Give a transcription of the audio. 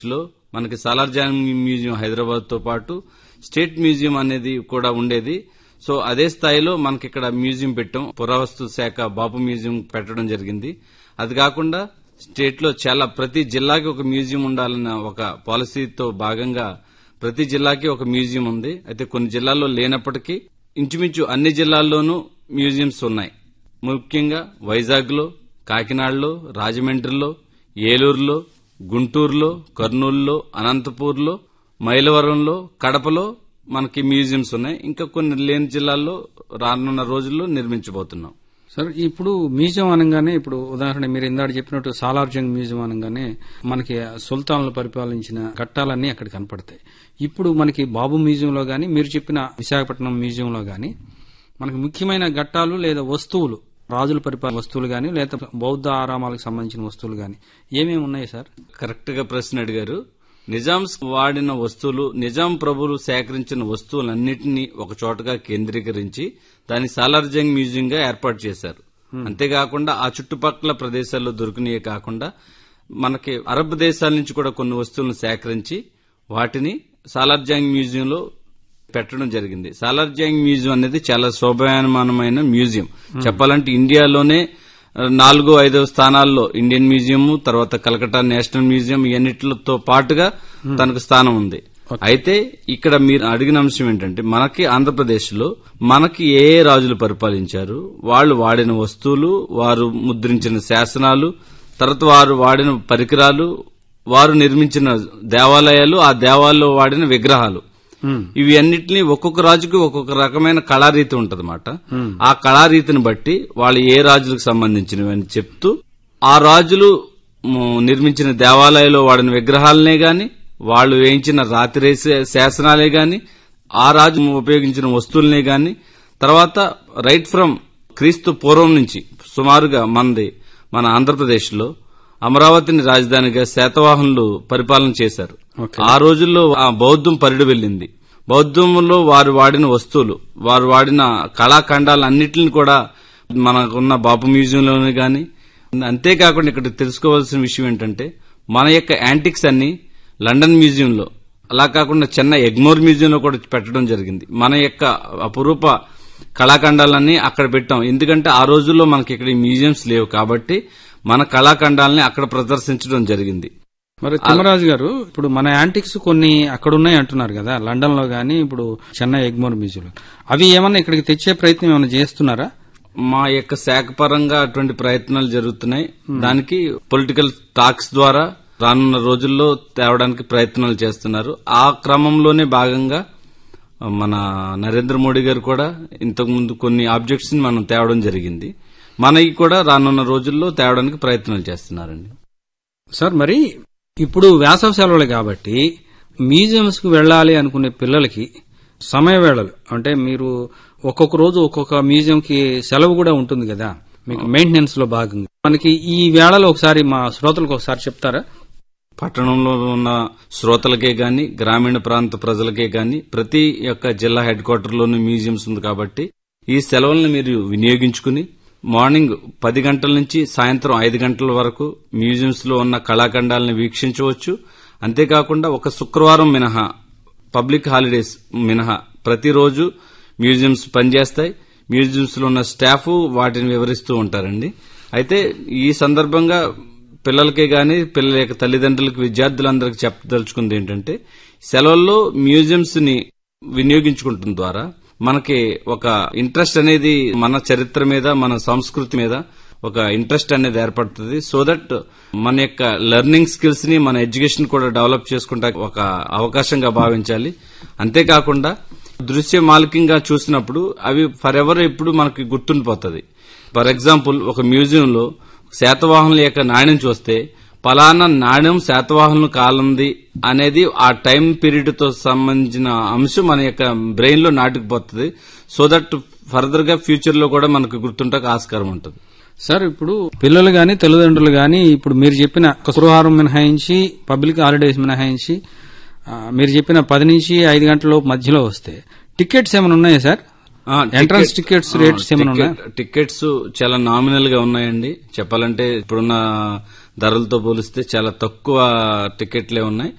లో మనకి సాలార్జంగ్ మ్యూజియం హైదరాబాద్ తో పాటు స్టేట్ మ్యూజియం అనేది కూడా ఉండేది సో అదే స్థాయిలో మనకి ఇక్కడ మ్యూజియం పెట్టాం పురావస్తు శాఖ బాపు మ్యూజియం పెట్టడం జరిగింది అది కాకుండా స్టేట్ లో చాలా ప్రతి జిల్లాకి ఒక మ్యూజియం ఉండాలన్న ఒక పాలసీతో భాగంగా ప్రతి జిల్లాకి ఒక మ్యూజియం ఉంది అయితే కొన్ని జిల్లాల్లో లేనప్పటికీ ఇంచుమించు అన్ని జిల్లాల్లోనూ మ్యూజియంస్ ఉన్నాయి ముఖ్యంగా వైజాగ్ లో కాకినాడలో రాజమండ్రిలో ఏలూరులో గుంటూరులో కర్నూలులో అనంతపూర్లో మైలవరంలో కడపలో మనకి మ్యూజియంస్ ఉన్నాయి ఇంకా కొన్ని లేని జిల్లాల్లో రానున్న రోజుల్లో నిర్మించబోతున్నాం సార్ ఇప్పుడు మ్యూజియం అనగానే ఇప్పుడు ఉదాహరణ మీరు ఇందాక చెప్పినట్టు సాలార్జంగ్ మ్యూజియం అనగానే మనకి సుల్తాన్లు పరిపాలించిన ఘట్టాలన్నీ అక్కడ కనపడతాయి ఇప్పుడు మనకి బాబు మ్యూజియంలో గాని మీరు చెప్పిన విశాఖపట్నం మ్యూజియంలో గాని మనకి ముఖ్యమైన ఘట్టాలు లేదా వస్తువులు రాజుల పరిపాలన వస్తువులు గాని లేదా బౌద్ధ ఆరామాలకు సంబంధించిన వస్తువులు గాని ఏమేమి ఉన్నాయి సార్ కరెక్ట్ గా ప్రశ్న అడిగారు నిజాంస్ వాడిన వస్తువులు నిజాం ప్రభులు సేకరించిన వస్తువులన్నింటినీ ఒక చోటగా కేంద్రీకరించి దాన్ని సాలార్జంగ్ మ్యూజియం గా ఏర్పాటు చేశారు అంతేకాకుండా ఆ చుట్టుపక్కల ప్రదేశాల్లో దొరికినవే కాకుండా మనకి అరబ్ దేశాల నుంచి కూడా కొన్ని వస్తువులను సేకరించి వాటిని సాలార్జంగ్ మ్యూజియంలో పెట్టడం జరిగింది సాలార్జంగ్ మ్యూజియం అనేది చాలా శోభాయమానమైన మ్యూజియం చెప్పాలంటే ఇండియాలోనే ఆ, నాలుగో ఐదో స్థానాల్లో ఇండియన్ మ్యూజియం తర్వాత కలకట్టా నేషనల్ మ్యూజియం ఇవన్నిటితో పాటుగా తనకు స్థానం ఉంది అయితే ఇక్కడ మీరు అడిగిన అంశం ఏంటంటే మనకి ఆంధ్రప్రదేశ్ లో మనకి ఏ ఏ రాజులు పరిపాలించారు వాళ్ళు వాడిన వస్తువులు వారు ముద్రించిన శాసనాలు తర్వాత వారు వాడిన పరికరాలు వారు నిర్మించిన దేవాలయాలు ఆ దేవాలయంలో వాడిన విగ్రహాలు ఇవి అన్నిటిని ఒక్కొక్క రాజుకి ఒక్కొక్క రకమైన కళారీతి ఉంటదన్నమాట ఆ కళారీతిని బట్టి వాళ్ళు ఏ రాజులకు సంబంధించినవి అని చెప్తూ ఆ రాజులు మ్, నిర్మించిన దేవాలయంలో వాడిన విగ్రహాలనే గాని వాళ్ళు వేయించిన రాతి శాసనాలే గాని ఆ రాజు ఉపయోగించిన వస్తువులనే గాని తర్వాత రైట్ ఫ్రమ్ క్రీస్తు పూర్వం నుంచి సుమారుగా మంది మన ఆంధ్రప్రదేశ్ లో అమరావతిని రాజధానిగా శాతవాహనులు పరిపాలన చేశారు ఆ రోజుల్లో ఆ బౌద్ధం పరిడి వెళ్ళింది బౌద్ధంలో వారు వాడిన వస్తువులు వారు వాడిన కళాఖండాలన్నిటిని కూడా మనకున్న బాపు మ్యూజియంలోనే గాని అంతేకాకుండా ఇక్కడ తెలుసుకోవాల్సిన విషయం ఏంటంటే మన యొక్క యాంటిక్స్ అన్ని లండన్ మ్యూజియంలో అలా కాకుండా చెన్నై ఎగ్మోర్ మ్యూజియంలో కూడా పెట్టడం జరిగింది మన యొక్క అపురూప కళాఖండాలన్నీ అక్కడ పెట్టాం ఎందుకంటే ఆ రోజుల్లో మనకి ఇక్కడ ఈ మ్యూజియంస్ లేవు కాబట్టి మన కళాఖండాలని అక్కడ ప్రదర్శించడం జరిగింది మరి తిమ్మరాజు గారు ఇప్పుడు మన యాంటిక్స్ కొన్ని అక్కడ ఉన్నాయి అంటున్నారు కదా లండన్ లో గానీ ఇప్పుడు చెన్నై ఎగ్మోర్ మ్యూజియంలో అవి ఏమన్నా ఇక్కడికి తెచ్చే ప్రయత్నం ఏమైనా చేస్తున్నారా మా యొక్క శాఖ పరంగా అటువంటి ప్రయత్నాలు జరుగుతున్నాయి దానికి పొలిటికల్ టాక్స్ ద్వారా రానున్న రోజుల్లో తేవడానికి ప్రయత్నాలు చేస్తున్నారు ఆ క్రమంలోనే భాగంగా మన నరేంద్ర మోడీ గారు కూడా ఇంతకుముందు కొన్ని ఆబ్జెక్ట్స్ ని మనం తేవడం జరిగింది మనకి కూడా రానున్న రోజుల్లో తేవడానికి ప్రయత్నాలు చేస్తున్నారండి సార్ మరి ఇప్పుడు వేసవి సెలవులు కాబట్టి మ్యూజియంస్ కు వెళ్ళాలి అనుకునే పిల్లలకి సమయ వేళలు అంటే మీరు ఒక్కొక్క రోజు ఒక్కొక్క మ్యూజియం కి సెలవు కూడా ఉంటుంది కదా మీకు మెయింటెనెన్స్ లో భాగంగా మనకి ఈ వేళలో ఒకసారి మా శ్రోతలకు ఒకసారి చెప్తారా పట్టణంలో ఉన్న శ్రోతలకే గాని గ్రామీణ ప్రాంత ప్రజలకే గాని ప్రతి యొక్క జిల్లా హెడ్ క్వార్టర్లోని మ్యూజియంస్ ఉంది కాబట్టి ఈ సెలవులను మీరు వినియోగించుకుని మార్నింగ్ పది గంటల నుంచి సాయంత్రం ఐదు గంటల వరకు మ్యూజియంస్ లో ఉన్న కళాఖండాలను వీక్షించవచ్చు అంతేకాకుండా ఒక శుక్రవారం మినహా పబ్లిక్ హాలిడేస్ మినహా ప్రతిరోజు మ్యూజియంస్ పనిచేస్తాయి మ్యూజియంస్ లో ఉన్న స్టాఫ్ వాటిని వివరిస్తూ ఉంటారండి అయితే ఈ సందర్భంగా పిల్లలకే గాని పిల్లల యొక్క తల్లిదండ్రులకు విద్యార్థులందరికీ చెప్పదలుచుకుంది ఏంటంటే సెలవుల్లో మ్యూజియంస్ ని వినియోగించుకుంటం ద్వారా మనకి ఒక ఇంట్రెస్ట్ అనేది మన చరిత్ర మీద మన సంస్కృతి మీద ఒక ఇంట్రెస్ట్ అనేది ఏర్పడుతుంది సో దట్ మన యొక్క లెర్నింగ్ స్కిల్స్ ని మన ఎడ్యుకేషన్ కూడా డెవలప్ చేసుకుంటా ఒక అవకాశంగా భావించాలి అంతేకాకుండా దృశ్య మాలికంగా చూసినప్పుడు అవి ఫర్ ఎవర్ ఎప్పుడు మనకి గుర్తుండిపోతుంది ఫర్ ఎగ్జాంపుల్ ఒక మ్యూజియంలో శాతవాహనుల యొక్క నాణ్యం చూస్తే పలానా నాణ్యం శాతవాహనుల కాలంది అనేది ఆ టైం పీరియడ్ తో సంబంధించిన అంశం మన యొక్క బ్రెయిన్ లో నాటుకుపోతుంది సో దట్ ఫర్దర్ గా ఫ్యూచర్ లో కూడా మనకు గుర్తుంటకు ఆస్కారం ఉంటుంది సార్ ఇప్పుడు పిల్లలు గాని తల్లిదండ్రులు గాని ఇప్పుడు మీరు చెప్పిన శుక్రవారం మినహాయించి పబ్లిక్ హాలిడేస్ మినహాయించి ఆ, మీరు చెప్పిన పది నుంచి ఐదు గంటల మధ్యలో వస్తే టికెట్స్ ఏమైనా ఉన్నాయా సార్ ఆ, ఎంట్రన్స్ టికెట్- టికెట్స్ ఆ, రేట్స్ ఏమైనా ఉన్నాయా టికెట్- టికెట్స్ చాలా నామినల్ గా ఉన్నాయండి చెప్పాలంటే ఇప్పుడున్న ధరలతో పోలిస్తే చాలా తక్కువ టికెట్లే ఉన్నాయి